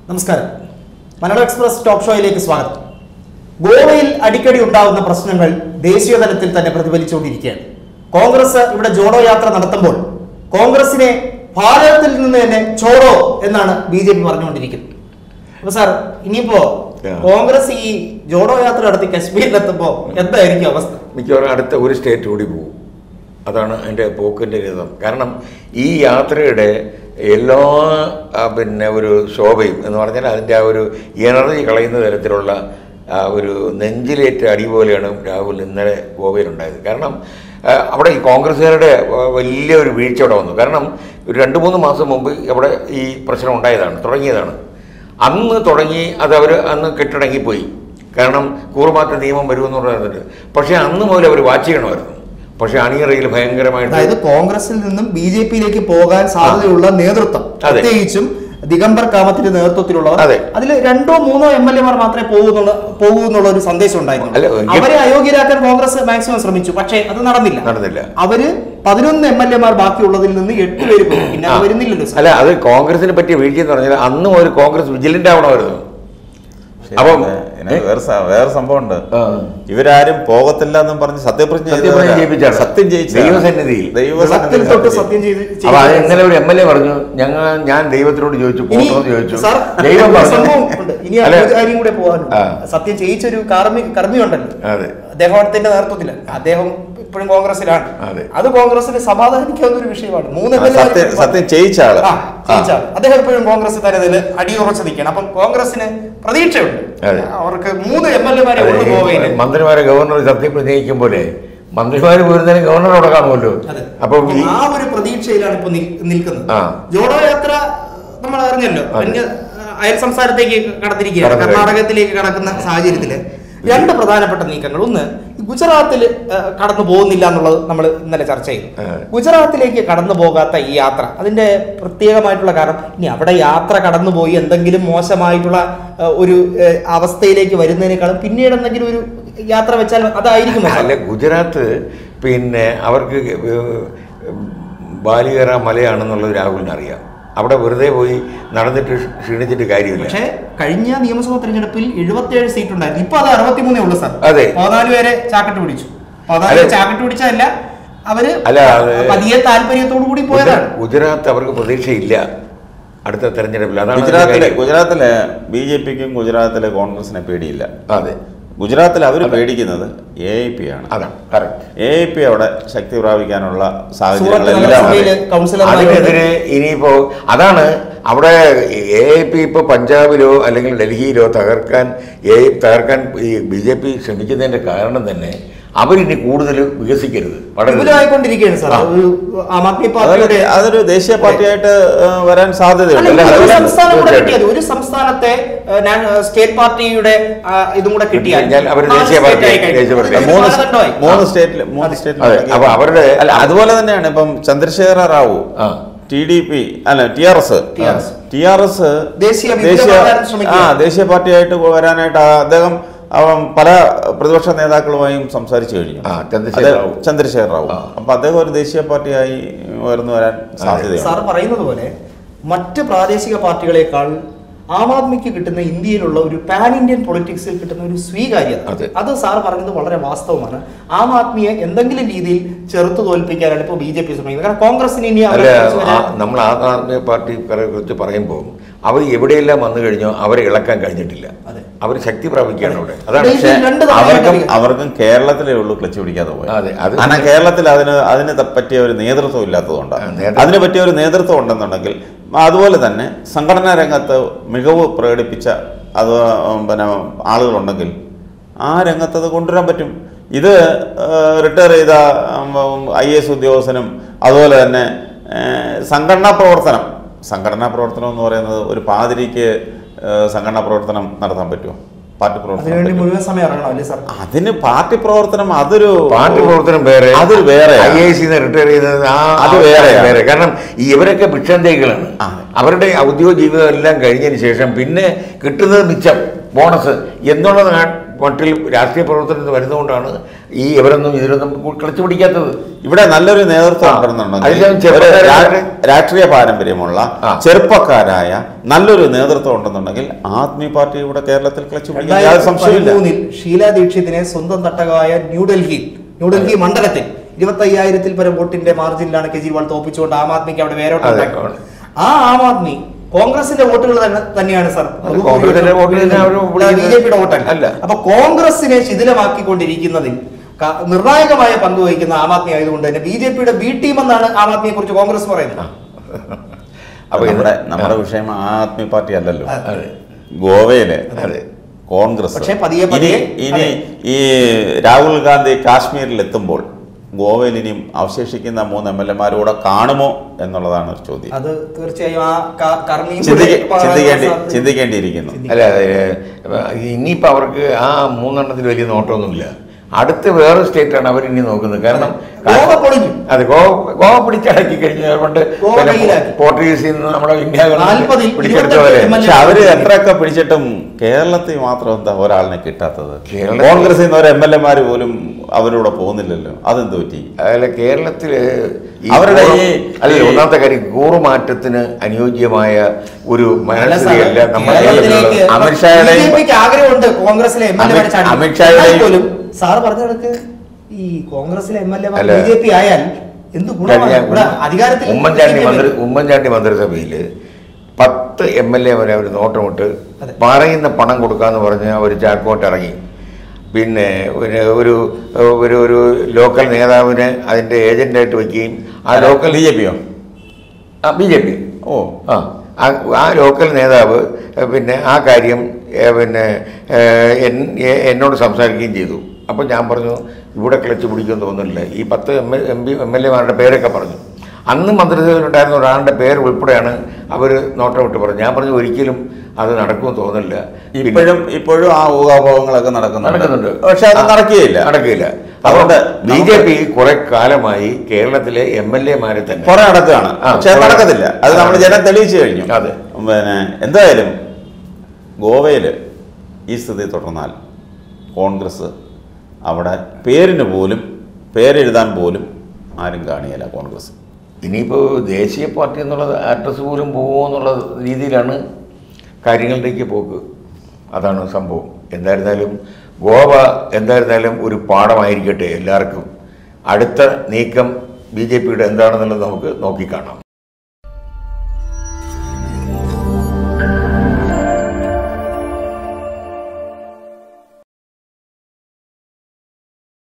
നമസ്കാരം Malayalam express talk ഷോയിലേക്ക് സ്വാഗതം ഗോവയിൽ അടിക്കടി ഉണ്ടാകുന്ന പ്രശ്നങ്ങൾ ദേശീയ തലത്തിൽ തന്നെ പ്രതിഫലിച്ചുകൊണ്ടിരിക്കുകയാണ് കോൺഗ്രസ് ഇവിടെ ജോഡോ യാത്ര നടത്തുമ്പോൾ കോൺഗ്രസിനെ ഭാരതത്തിൽ നിന്ന് തന്നെ ചോടോ എന്നാണ് ബി ജെ പി പറഞ്ഞുകൊണ്ടിരിക്കുന്നത് അപ്പൊ സാർ ഇനിയിപ്പോ ആ. കോൺഗ്രസ് ഈ ജോഡോ യാത്ര നടത്തി കശ്മീരിലെത്തുമ്പോ എന്തായിരിക്കും അവസ്ഥ മിക്കവാറും അടുത്ത ഒരു സ്റ്റേറ്റ് കൂടി പോകും അതാണ് എൻ്റെ പോക്കിൻ്റെ രഥം കാരണം ഈ യാത്രയുടെ എല്ലാ ആ, പിന്നെ ഒരു ശോഭയും എന്ന് പറഞ്ഞാൽ അതിൻ്റെ ആ ഒരു എനർജി കളയുന്ന തരത്തിലുള്ള ആ ഒരു നെഞ്ചിലേറ്റ അടി പോലെയാണ് രാഹുൽ ഇന്നലെ ഗോവയിലുണ്ടായത് കാരണം ആ, അവിടെ ഈ കോൺഗ്രസ്സുകാരുടെ ആ, വലിയൊരു വീഴ്ച അവിടെ വന്നു കാരണം ഒരു രണ്ട് മൂന്ന് മാസം മുമ്പ് അവിടെ ഈ പ്രശ്നം ഉണ്ടായതാണ് തുടങ്ങിയതാണ് അന്ന് തുടങ്ങി അത് അവർ അന്ന് കെട്ടടങ്ങിപ്പോയി കാരണം കൂറുമാറ്റ നിയമം വരുമെന്ന് പറഞ്ഞിട്ട് പക്ഷേ അന്ന് മുതൽ അവർ വാച്ച് ചെയ്യണമായിരുന്നു പക്ഷേ അണിയറയിൽ ഭയങ്കരമായിട്ട് അതായത് കോൺഗ്രസിൽ നിന്നും ബി ജെ പിയിലേക്ക് പോകാൻ സാധ്യതയുള്ള നേതൃത്വം അതെ. പ്രത്യേകിച്ചും ദിഗംബർ കാമത്തിന്റെ നേതൃത്വത്തിലുള്ളവർ അതെ. അതിൽ രണ്ടോ മൂന്നോ എം എൽ എമാർ മാത്രമേ പോകുന്നുള്ള പോകൂ എന്നുള്ള ഒരു സന്ദേശം ഉണ്ടായിരുന്നു അല്ല, എങ്കിൽ- അവരെ അയോഗ്യരാക്കാൻ കോൺഗ്രസ് മാക്സിമം ശ്രമിച്ചു പക്ഷേ അത് നടന്നില്ല നടന്നില്ല. അവര് പതിനൊന്ന് എം എൽ എമാർ ബാക്കിയുള്ളതിൽ നിന്ന് എട്ട് പേര് പോയി പിന്നെ അത് വരുന്നില്ലല്ലോ സാർ. അല്ല അത് കോൺഗ്രസിനെ പറ്റിയ വീഴ്ച എന്ന് പറഞ്ഞാൽ അന്നും ഒരു കോൺഗ്രസ് വിജിലന്റ് ആവണമായിരുന്നു അപ്പം ഇതിനകത്ത് വേറെ സ- വേറെ സംഭവം ഉണ്ട് ആ. ഇവരാരും പോകത്തില്ല എന്നും പറഞ്ഞ് സത്യപ്രതിജ്ഞ സത്യപ്രതിജ്ഞ ചെയ്തവരാ. ചെയ്യിപ്പിച്ചാണ്. സത്യം ജയിച്ച ദൈവസന്നിധിയിൽ. വെള്ളത്തിൽ തൊട്ട് സത്യം ചെയ്ത് അപ്പൊ അത് ചെയ്ത് ഇന്നലെ ഒരു എം എൽ എ പറഞ്ഞു ഞങ്ങൾ ഞാൻ ദൈവത്തിനോട് ചോദിച്ചു ഇനി പോകണമെന്ന് ചോദിച്ചു സാർ ദൈവം ഒരു പറഞ്ഞു സംഭവം ഉണ്ട്. ഇനി അല്ല, ഒരു കാര്യം കൂടെ പോകാനുണ്ട് ആ. സത്യം ചെയ്യിച്ചൊരു കർമ്മി കർമ്മി ഉണ്ടല്ലോ അതെ അദ്ദേഹത്തിന്റെ നേതൃത്വത്തില് അദ്ദേഹം ഇപ്പോഴും കോൺഗ്രസിലാണ് അതെ. അത് കോൺഗ്രസിന് സമാധാനിക്കാവുന്ന ഒരു വിഷയമാണ് മൂന്ന് ആ, സത്യം സത്യം ചെയ്യിച്ച ആള് ആ, ജയിച്ച ആൾ. അദ്ദേഹം ഇപ്പോഴും കോൺഗ്രസ് തരത്തിൽ അടിയുറച്ച് നിൽക്കണം അപ്പം കോൺഗ്രസിന് പ്രതീക്ഷയുണ്ട് അതെ. അവർക്ക് മൂന്ന് എം എൽ എമാരെ അതെ, ഉള്ളു ഈ ഗോവയില് മന്ത്രിമാരെ ഗവർണർ സത്യപ്രതിജ്ഞിക്കും പോലെ മന്ത്രിമാര് പോരുന്നതിന് ഗവർണർ അവിടെ കാണുമല്ലോ അതെ. അപ്പം അപ്പം ഈ ആ ഒരു പ്രതീക്ഷയിലാണ് ഇപ്പൊ നിൽ- നിൽക്കുന്നത് ആ. ജോഡോ യാത്ര നമ്മൾ അറിഞ്ഞല്ലോ അതെ. അന്യ അയൽ സംസ്ഥാനത്തേക്ക് കടന്നിരിക്കുകയാണ് കടന്നു കർണാടകത്തിലേക്ക് കടക്കുന്ന സാഹചര്യത്തില് രണ്ട് പ്രധാനപ്പെട്ട നീക്കങ്ങൾ ഒന്ന് ഈ ഗുജറാത്തിൽ കടന്നു പോകുന്നില്ല എന്നുള്ളത് നമ്മൾ ഇന്നലെ ചർച്ച ചെയ്തു ആ. ഗുജറാത്തിലേക്ക് കടന്നു പോകാത്ത ഈ യാത്ര അതിന്റെ പ്രത്യേകമായിട്ടുള്ള കാരണം ഇനി അവിടെ യാത്ര കടന്നുപോയി എന്തെങ്കിലും മോശമായിട്ടുള്ള ആ, ഒരു ആ, അവസ്ഥയിലേക്ക് വരുന്നതിനേക്കാളും പിന്നീട് എന്തെങ്കിലും ഒരു യാത്ര വെച്ചാൽ അതായിരിക്കും അല്ല ഗുജറാത്ത് പിന്നെ അവർക്ക് ഏഹ് ബാലികേറ മലയാണെന്നുള്ളത് രാഹുലിന് അറിയാം അവിടെ വെറുതെ പോയി നടന്നിട്ട് ക്ഷീണിച്ചിട്ട് കാര്യമില്ല പക്ഷേ കഴിഞ്ഞ നിയമസഭാ തെരഞ്ഞെടുപ്പിൽ എഴുപത്തിയേഴ് സീറ്റ് ഉണ്ടായിരുന്നു ഇപ്പൊ അത് അറുപത്തിമൂന്നേ ഉള്ളൂ സാർ അതെ. പതിനാല് പേരെ ചാക്കട്ട് പിടിച്ചു പതിനാല് അതെ. പേരെ ചാക്കട്ട് പിടിച്ചതല്ല അവര് അല്ല, അത് പതിയെ താല്പര്യത്തോടു കൂടി പോയതാണ് ഗുജറാത്ത് അവർക്ക് പ്രതീക്ഷയില്ല അടുത്ത തെരഞ്ഞെടുപ്പിൽ അതാണ് അതിന്റെ ഗുജറാത്തിലെ കാര്യം. ഗുജറാത്തിലെ ബി ജെ പിക്കും ഗുജറാത്തിലെ കോൺഗ്രസിനെ പേടിയില്ല അതെ ഗുജറാത്തിൽ അവർ പേടിക്കുന്നത് എ ഐ പി ആണ് അതാണ് കറക്റ്റ് എ ഐ പി അവിടെ ശക്തി പ്രാപിക്കാനുള്ള സൂറത്ത് സാഹചര്യങ്ങളെല്ലാം നഗരസഭയില് ഉണ്ട്. കൗൺസിലർമാരുണ്ട്. അതിനെതിരെ ഇനിയിപ്പോ അതാണ് അവിടെ എ ഐ പി ഇപ്പോൾ പഞ്ചാബിലോ അല്ലെങ്കിൽ ഡൽഹിയിലോ തകർക്കാൻ എ തകർക്കാൻ ഈ ബി ജെ പി ശ്രമിക്കുന്നതിന്റെ കാരണം തന്നെ അവരിനി കൂടുതൽ വികസിക്കരുത് വളരരുത് വിപുലമായിക്കൊണ്ടിരിക്കുകയാണ് സാർ ആ. ഒരു ആം ആദ്മി അതൊരു പാർട്ടിയുടെ അതൊരു ദേശീയ പാർട്ടിയായിട്ട് ആ, വരാൻ സാധ്യതയുണ്ട് അല്ല, അല്ല, ഒരു അത് സംസ്ഥാനം കൂടെ തീർച്ചയായിട്ടും. കിട്ടിയത് ഒരു സംസ്ഥാനത്തെ ഏഹ്, ഞാൻ, ഏഹ്, സ്റ്റേറ്റ് പാർട്ടിയുടെ ആ, ഇതും കൂടെ കിട്ടിയാൽ കിട്ടിയാൽ അവര് നാല് ദേശീയ സ്റ്റേറ്റ് പാർട്ടി- ആയി കഴിഞ്ഞു. ദേശീയ പാർട്ടി. അത് മൂന്ന് മാനദണ്ഡമായി. മൂന്ന് സ്റ്റേറ്റിൽ മൂന്ന് അതെ സ്റ്റേറ്റിൽ അപ്പൊ അവരുടെ അല്ല അതുപോലെ തന്നെയാണ് ഇപ്പം ചന്ദ്രശേഖര റാവു ആ. ടി ഡി പി അല്ല T R S TRS. T R S ദേശീയ വിപുലമാക്കാൻ ആ ശ്രമിക്കുകയാണ്. ദേശീയ പാർട്ടിയായിട്ട് വരാനായിട്ട് ആ- അദ്ദേഹം അവൻ പല പ്രതിപക്ഷ നേതാക്കളുമായും സംസാരിച്ചു കഴിഞ്ഞു ആ, ചന്ദ്രശേഖർ അത് റാവു. ചന്ദ്രശേഖർ റാവു ആ. അപ്പൊ അദ്ദേഹം ഒരു ദേശീയ പാർട്ടിയായി ഉയർന്നു വരാൻ സാധ്യതയുണ്ട് സാർ പറയുന്നത് പോലെ മറ്റ് പ്രാദേശിക പാർട്ടികളെക്കാൾ ആം ആദ്മിക്ക് കിട്ടുന്ന ഇന്ത്യയിലുള്ള ഒരു പാൻ ഇന്ത്യൻ പൊളിറ്റിക്സിൽ കിട്ടുന്ന ഒരു സ്വീകാര്യത അതെ. അത് സാർ പറഞ്ഞത് വളരെ വാസ്തവമാണ് ആം ആദ്മിയെ എന്തെങ്കിലും രീതിയിൽ ചെറുത്തു തോൽപ്പിക്കാനാണ് ഇപ്പോൾ ബി ജെ പി ശ്രമിക്കുന്നത് കാരണം കോൺഗ്രസിന് ഇനി അല്ല അവരെ കുറിച്ച് ആ- വരാൻ- നമ്മൾ ആം ആദ്മി പാർട്ടിക്കാരെ കുറിച്ച് പറയുമ്പോൾ അവർ എവിടെയെല്ലാം വന്നു കഴിഞ്ഞോ അവരെ ഇളക്കാൻ കഴിഞ്ഞിട്ടില്ല അതെ. അവർ ശക്തി പ്രാപിക്കുകയാണ് അവിടെ അതാണ് ഡൽഹിയിൽ പക്ഷേ രണ്ട് തവണ അവർക്കും കളിക്കും. അവർക്കും കേരളത്തിലേ ഉള്ളൂ ക്ലച്ച് പിടിക്കാതെ പോയത് അതെ, അത് കാരണം കേരളത്തിൽ അതിന് അതിന് ത- പറ്റിയ ഒരു നേതൃത്വം ഇല്ലാത്തതുകൊണ്ട് ആ, നേതൃത്വം. അതിന് പറ്റിയ ഒരു നേതൃത്വം ഉണ്ടെന്നുണ്ടെങ്കിൽ അതുപോലെ തന്നെ സംഘടനാ രംഗത്ത് മികവ് പ്രകടിപ്പിച്ച അത് ഉം, പിന്നെ ആളുകളുണ്ടെങ്കിൽ ആ രംഗത്ത് അത് കൊണ്ടുവരാൻ പറ്റും ഇത് റിട്ടയർ ചെയ്ത ഐ എസ് ഉദ്യോഗസ്ഥനും അതുപോലെ തന്നെ ഏഹ്, സംഘടനാ പ്രവർത്തനം സംഘടനാ പ്രവർത്തനം എന്ന് പറയുന്നത് ഒരു പാതിരിക്ക് ഏഹ്, സംഘടനാ പ്രവർത്തനം നടത്താൻ പറ്റുമോ പാർട്ടി പ്രവർത്തനം അതിനുവേണ്ടി പറ്റുമോ? മുഴുവൻ സമയം ഇറങ്ങണം അല്ലേ സാർ അതിന് പാർട്ടി പ്രവർത്തനം അതൊരു പാർട്ടി പ്രവർത്തനം വേറെ അതൊരു വേറെ ഐ എ സി റിട്ടയർ ചെയ്തത് ആ അത് വേറെയാണ്. വേറെ കാരണം ഈ ഇവരൊക്കെ ഭിക്ഷന്തേകളാണ് ആ. അവരുടെ ഔദ്യോഗിക ജീവിതം എല്ലാം കഴിഞ്ഞതിന് ശേഷം പിന്നെ കിട്ടുന്നത് മിച്ചം ബോണസ് എന്നുള്ളത് കാ- മട്ടിൽ രാഷ്ട്രീയ പ്രവർത്തനത്തിൽ വരുന്നതുകൊണ്ടാണ് ഈ ഇവരൊന്നും ഇതിലൊന്നും കളിച്ചു പിടിക്കാത്തത് ഇവിടെ നല്ലൊരു നേതൃത്വം ആ. ഉണ്ടെന്നുണ്ടെങ്കിൽ അതിലും ഒരു ചെറുപ്പക്കാരായ- രാ- രാഷ്ട്രീയ പാരമ്പര്യമുള്ള ആ. ചെറുപ്പക്കാരായ നല്ലൊരു നേതൃത്വം ഉണ്ടെന്നുണ്ടെങ്കിൽ ആദ്മി പാർട്ടി ഇവിടെ കേരളത്തിൽ ക്ലച്ച് പിടിക്കാൻ യാതൊരു സംശയമില്ല പതിമൂന്നിൽ ഷീല ദീക്ഷിതിനെ സ്വന്തം തട്ടകമായ ന്യൂഡൽഹിയിൽ ന്യൂഡൽഹി മണ്ഡലത്തിൽ ഇരുപത്തി അയ്യായിരത്തിൽ പരം വോട്ടിന്റെ മാർജിനിലാണ് കെജ്രിവാൾ തോപ്പിച്ചുകൊണ്ട് ആം ആദ്മിക്ക് അവിടെ വേരോട്ടം അതെ. ഉണ്ടാക്കിയത്. ആ ആം ആദ്മി കോൺഗ്രസിന്റെ വോട്ടുകൾ തന്നെ തന്നെയാണ് സാർ അത് കോൺഗ്രസിന്റെ വോട്ട് തന്നെ അവര് ബി ജെ പിയുടെ വോട്ടല്ല അല്ല. അപ്പൊ കോൺഗ്രസിനെ ശിഥിലമാക്കിക്കൊണ്ടിരിക്കുന്നതിൽ ക- നിർണായകമായ പങ്ക് വഹിക്കുന്ന ആം ആദ്മി ആയതുകൊണ്ട് തന്നെ ബി ജെ പിയുടെ ബി ടീം എന്നാണ് ആം ആദ്മിയെ കുറിച്ച് കോൺഗ്രസ് പറയുന്നത് അപ്പൊ ഇത് നമ്മുടെ നമ്മുടെ വിഷയം ആദ്മി പാർട്ടി അല്ലല്ലോ അതെ ഗോവയിലെ അതെ കോൺഗ്രസ് പക്ഷേ പതിയെ ഇനി പതിയെ ഇനി അതെ. ഈ രാഹുൽ ഗാന്ധി കാശ്മീരിൽ എത്തുമ്പോൾ ഗോവയിൽ ഇനിയും അവശേഷിക്കുന്ന മൂന്ന് എം എൽ എമാരൂടെ കാണുമോ എന്നുള്ളതാണ് ഒരു ചോദ്യം അത് തീർച്ചയായും ആ ക- കർമ്മിയും ചിന്തിക്ക- കൂടെ ചിന്തിക്കേണ്ടി സാധ്യത- ചിന്തിക്കേണ്ടിയിരിക്കുന്നു അല്ല ഇനിയിപ്പോൾ അവർക്ക് ആ മൂന്നെണ്ണത്തിൽ വലിയ നോട്ടമൊന്നുമില്ല അടുത്ത് വേറെ സ്റ്റേറ്റാണ് അവർ ഇനി നോക്കുന്നത് കാരണം ഗോവ പൊളിഞ്ഞു. അതെ ഗോവ ഗോവ പിടിച്ചടക്കി കഴിഞ്ഞാൽ കൊണ്ട് ഗോവ പിന്നെ കയ്യിലാക്കി. പോർട്ടുഗീസിൽ നിന്ന് നമ്മുടെ ഇന്ത്യ നാൽപ്പതിൽ പിടിച്ചെടുത്ത ഇരുപത്തെട്ട് പോലെ എം എൽ എ പക്ഷെ അവര് എത്രയൊക്കെ പിടിച്ചിട്ടും കേരളത്തിൽ മാത്രം എന്താ ഒരാളിനെ കിട്ടാത്തത് കേരളത്തിൽ- കോൺഗ്രസിൽ നിന്ന് ഒരു എം എൽ എമാര് പോലും അവരുടെ പോകുന്നില്ലല്ലോ അതെന്ത് പറ്റി അതല്ല കേരളത്തില് ഈ അവരുടെ കൂറ്- ഈ- അല്ല ഈ- ഒന്നാമത്തെ കാര്യം കൂറുമാറ്റത്തിന് അനുയോജ്യമായ ഒരു അല്ല സാർ, മനസ്സിലല്ല നമ്മുടെ കേരളത്തിലേക്ക് കേരളത്തിലുള്ളത്. അമിത്ഷായുടെയും- ബിജെപിക്ക് ആഗ്രഹമുണ്ട് കോൺഗ്രസിലെ എം എൽ എ അമിത്- അമിത്ഷായുടെയും- പോലും സാറ് പറഞ്ഞ കണക്ക് ഈ കോൺഗ്രസിലെ എം എൽ എ അല്ല. ബി ജെ പി ആയാൽ എന്ത് ഗുണമാണ് കഴിഞ്ഞ ഇവിടെ അധികാരത്തിൽ ഉമ്മൻചാണ്ടി മന്ത്രി ഇരിക്കുന്നവർ. ഉമ്മൻചാണ്ടി മന്ത്രിസഭയിൽ പത്ത് എം എൽ എ വരെ അവർ നോട്ടമിട്ട് അതെ. പറയുന്ന പണം കൊടുക്കാന്ന് പറഞ്ഞ് അവർ ചാക്കോട്ട് ഇറങ്ങി പിന്നെ ഒരു ഒരു ഒരു ഒരു ലോക്കൽ നേതാവിനെ അതിൻ്റെ ഏജന്റായിട്ട് വയ്ക്കുകയും ആ ലോക്കൽ ബി ജെ പിയോ ആ ബി ജെ പി ഓ ആ ആ- ആ ലോക്കൽ നേതാവ് ഏ, പിന്നെ ആ കാര്യം ഏ, പിന്നെ ഏ, എൻ- എ- എന്നോട് സംസാരിക്കുകയും ചെയ്തു അപ്പോൾ ഞാൻ പറഞ്ഞു ഇവിടെ ക്ലച്ച് പിടിക്കുമെന്ന് തോന്നുന്നില്ല ഈ പത്ത് M L M P M L എമാരുടെ പേരൊക്കെ പറഞ്ഞു അന്ന് മന്ത്രിസഭയിലുണ്ടായിരുന്ന ഒരാളുടെ പേര് ഉൾപ്പെടെയാണ് അവർ നോട്ടം വിട്ട് പറഞ്ഞു ഞാൻ പറഞ്ഞു ഒരിക്കലും അത് നടക്കുമെന്ന് തോന്നുന്നില്ല പിന്നെ- ഇപ്പോഴും ഇപ്പോഴും ആ ഊഹാഭോഗങ്ങളൊക്കെ നടക്കുന്നുണ്ട് നടക്കുന്നുണ്ട് പക്ഷെ അത് നടക്കുകയില്ല നടക്കുകയില്ല അതുകൊണ്ട് അതുകൊണ്ട് ബി ജെ പി കുറെ കാലമായി കേരളത്തിലെ എം എൽ എമാരെ തന്നെ കുറെ നടക്കുകയാണ് ആ, പക്ഷെ അത് കുറെ- നടക്കത്തില്ല അത് നമ്മൾ ജനം തെളിയിച്ചു കഴിഞ്ഞു അതെ. പിന്നെ എന്തായാലും ഗോവയിൽ ഈ സ്ഥിതി തുടർന്നാൽ കോൺഗ്രസ് അവിടെ പേരിന് പോലും പേരെഴുതാൻ പോലും ആരും കാണിയല്ല കോൺഗ്രസ് ഇനിയിപ്പോൾ ദേശീയ പാർട്ടി എന്നുള്ള അഡ്രസ്സ് പോലും പോകുമോ എന്നുള്ള രീതിയിലാണ് കാര്യങ്ങളിലേക്ക് പോക്ക് അതാണ് സംഭവം എന്തായിരുന്നാലും ഗോവ എന്തായിരുന്നാലും ഒരു പാഠമായിരിക്കട്ടെ എല്ലാവർക്കും അടുത്ത നീക്കം ബി ജെ പിയുടെ എന്താണെന്നുള്ളത് നമുക്ക് നോക്കിക്കാണാം